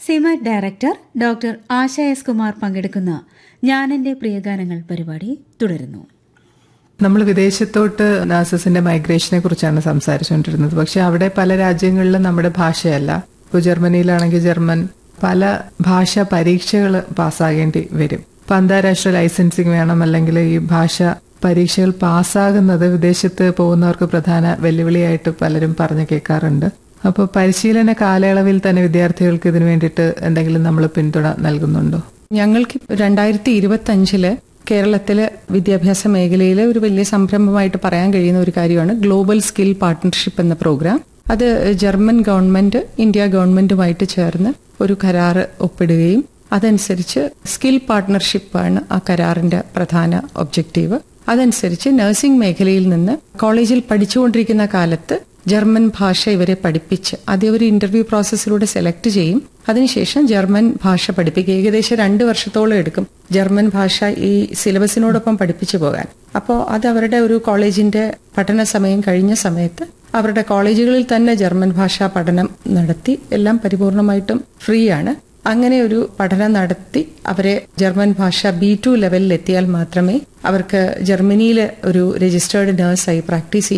SIEMAT director doctor Asha S Kumar പങ്കെടുക്കുന്ന ഞാനെന്റെ പ്രിയഗാനങ്ങൾ പരിപാടി തുടരുന്നു നമ്മൾ വിദേശത്തോട്ട് നഴ്സസിന്റെ മൈഗ്രേഷനെ കുറിച്ചാണ് സംസാരിച്ചുകൊണ്ടിരുന്നത് പക്ഷെ അവിടെ പല രാജ്യങ്ങളിലും നമ്മുടെ ഭാഷയല്ല ഇപ്പോൾ ജർമ്മനിയിലാണെങ്കിൽ ജർമ്മൻ പല ഭാഷാ പരീക്ഷകൾ പാസ്സാകേണ്ടി വരും ഇപ്പൊ അന്താരാഷ്ട്ര ലൈസൻസിങ് വേണം അല്ലെങ്കിൽ ഈ ഭാഷ പരീക്ഷകൾ പാസ്സാകുന്നത് വിദേശത്ത് പോകുന്നവർക്ക് പ്രധാന വെല്ലുവിളിയായിട്ട് പലരും പറഞ്ഞു കേൾക്കാറുണ്ട് അപ്പോൾ പരിശീലന കാലയളവിൽ തന്നെ വിദ്യാർത്ഥികൾക്ക് ഇതിനു വേണ്ടിയിട്ട് എന്തെങ്കിലും നമ്മൾ പിന്തുണ നൽകുന്നുണ്ടോ ഞങ്ങൾക്ക് രണ്ടായിരത്തി ഇരുപത്തി അഞ്ചില് കേരളത്തിലെ വിദ്യാഭ്യാസ മേഖലയിലെ ഒരു വലിയ സംരംഭമായിട്ട് പറയാൻ കഴിയുന്ന ഒരു കാര്യമാണ് ഗ്ലോബൽ സ്കിൽ പാർട്ട്ണർഷിപ്പ് എന്ന പ്രോഗ്രാം അത് ജർമ്മൻ ഗവൺമെന്റ് ഇന്ത്യ ഗവൺമെന്റുമായിട്ട് ചേർന്ന് ഒരു കരാർ ഒപ്പിടുകയും അതനുസരിച്ച് സ്കിൽ പാർട്ട്ണർഷിപ്പാണ് ആ കരാറിന്റെ പ്രധാന ഒബ്ജക്റ്റീവ് അതനുസരിച്ച് നഴ്സിംഗ് മേഖലയിൽ നിന്ന് കോളേജിൽ പഠിച്ചുകൊണ്ടിരിക്കുന്ന കാലത്ത് ജർമ്മൻ ഭാഷ ഇവരെ പഠിപ്പിച്ച് ആദ്യം ഒരു ഇന്റർവ്യൂ പ്രോസസ്സിലൂടെ സെലക്ട് ചെയ്യും അതിനുശേഷം ജർമ്മൻ ഭാഷ പഠിപ്പിക്കുക ഏകദേശം രണ്ട് വർഷത്തോളം എടുക്കും ജർമ്മൻ ഭാഷ ഈ സിലബസിനോടൊപ്പം പഠിപ്പിച്ചു പോകാൻ അപ്പോൾ അത് അവരുടെ ഒരു കോളേജിന്റെ പഠന സമയം കഴിഞ്ഞ സമയത്ത് അവരുടെ കോളേജുകളിൽ തന്നെ ജർമ്മൻ ഭാഷാ പഠനം നടത്തി എല്ലാം പരിപൂർണമായിട്ടും ഫ്രീ ആണ് അങ്ങനെ ഒരു പഠനം നടത്തി അവരെ ജർമ്മൻ ഭാഷ ബി ടു ലെവലിൽ എത്തിയാൽ മാത്രമേ അവർക്ക് ജർമ്മനിയിൽ ഒരു രജിസ്റ്റേർഡ് നഴ്സായി പ്രാക്ടീസ്